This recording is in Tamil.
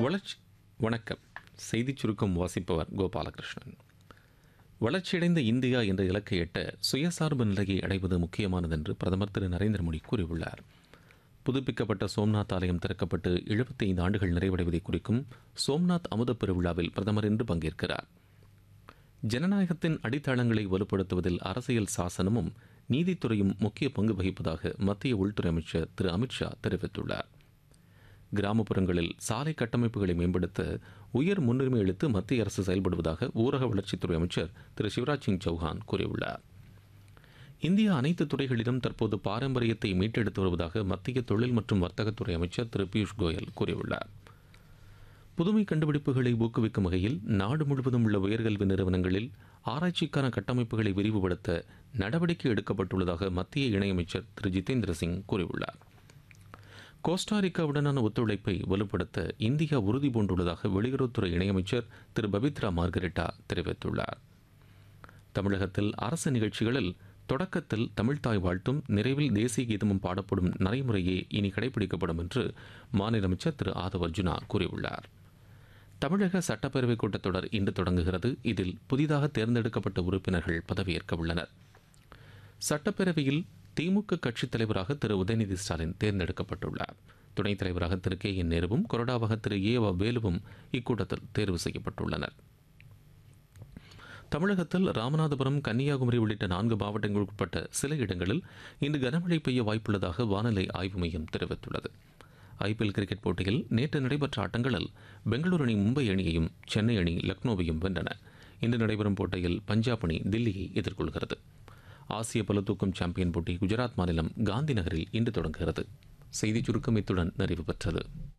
வளர்ச்சி வணக்கம் செய்திச் சுருக்கம் வாசிப்பவர் கோபாலகிருஷ்ணன் வளர்ச்சியடைந்த இந்தியா என்ற இலக்கை எட்ட சுயசார்பு நிலையை அடைவது முக்கியமானது என்று பிரதமர் திரு நரேந்திர மோடி கூறியுள்ளார் புதுப்பிக்கப்பட்ட சோம்நாத் ஆலயம் திறக்கப்பட்டு 75 ஆண்டுகள் நிறைவடைவதை குறிக்கும் சோம்நாத் அமுத பெருவிழாவில் பிரதமர் இன்று பங்கேற்கிறார் ஜனநாயகத்தின் அடித்தளங்களை வலுப்படுத்துவதில் அரசியல் சாசனமும் நீதித்துறையும் முக்கிய பங்கு வகிப்பதாக மத்திய உள்துறை அமைச்சர் திரு அமித்ஷா தெரிவித்துள்ளார் கிராமப்புறங்களில் சாலை கட்டமைப்புகளை மேம்படுத்த உயர் முன்னுரிமை அளித்து மத்திய அரசு செயல்படுவதாக ஊரக வளர்ச்சித்துறை அமைச்சர் திரு சிவராஜ் சிங் சௌஹான் கூறியுள்ளார் இந்தியா அனைத்து துறைகளிலும் தற்போது பாரம்பரியத்தை மீட்டெடுத்து வருவதாக மத்திய தொழில் மற்றும் வர்த்தகத்துறை அமைச்சர் திரு பியூஷ் கோயல் கூறியுள்ளார் புதுமை கண்டுபிடிப்புகளை ஊக்குவிக்கும் வகையில் நாடு முழுவதும் உள்ள உயர்கல்வி நிறுவனங்களில் ஆராய்ச்சிக்கான கட்டமைப்புகளை விரிவுபடுத்த நடவடிக்கை எடுக்கப்பட்டுள்ளதாக மத்திய இணையமைச்சர் திரு ஜிதேந்திர சிங் கூறியுள்ளார் கோஸ்டாரிக்காவுடனான ஒத்துழைப்பை வலுப்படுத்த இந்தியா உறுதி பூண்டுள்ளதாக வெளியுறவுத்துறை இணையமைச்சர் திரு பபித்ரா மார்கரெட்டா தெரிவித்துள்ளார் தமிழகத்தில் அரசு நிகழ்ச்சிகளில் தொடக்கத்தில் தமிழ்தாய் வாழ்த்தும் நிறைவில் தேசிய கீதமும் பாடப்படும் நடைமுறையே இனி கடைபிடிக்கப்படும் என்று மாநில அமைச்சர் திரு ஆதவ் அர்ஜுனா கூறியுள்ளார் தமிழக சட்டப்பேரவைக் கூட்டத்தொடர் இன்று தொடங்குகிறது இதில் புதிதாக தேர்ந்தெடுக்கப்பட்ட உறுப்பினர்கள் பதவியேற்க உள்ளனர் சட்டப்பேரவையில் திமுக கட்சித் தலைவராக திரு உதயநிதி ஸ்டாலின் தேர்ந்தெடுக்கப்பட்டுள்ளார் துணைத் தலைவராக திரு கே என் நேருவும் கொறடாவாக திரு ஏ வ வேலுவும் இக்கூட்டத்தில் தேர்வு செய்யப்பட்டுள்ளனர் தமிழகத்தில் ராமநாதபுரம் கன்னியாகுமரி உள்ளிட்ட நான்கு மாவட்டங்களுக்கு உட்பட்ட சில இடங்களில் இன்று கனமழை பெய்ய வாய்ப்புள்ளதாக வானிலை ஆய்வு மையம் தெரிவித்துள்ளது ஐபிஎல் கிரிக்கெட் போட்டியில் நேற்று நடைபெற்ற ஆட்டங்களில் பெங்களூரு அணி மும்பை அணியையும் சென்னை அணி லக்னோவையும் வென்றன இன்று நடைபெறும் போட்டியில் பஞ்சாப் அணி தில்லியை எதிர்கொள்கிறது ஆசிய பளுதூக்கும் சாம்பியன் போட்டி குஜராத் மாநிலம் காந்தி நகரில் இன்று தொடங்குகிறது செய்திச் சுருக்கம் இத்துடன் நிறைவு பெற்றது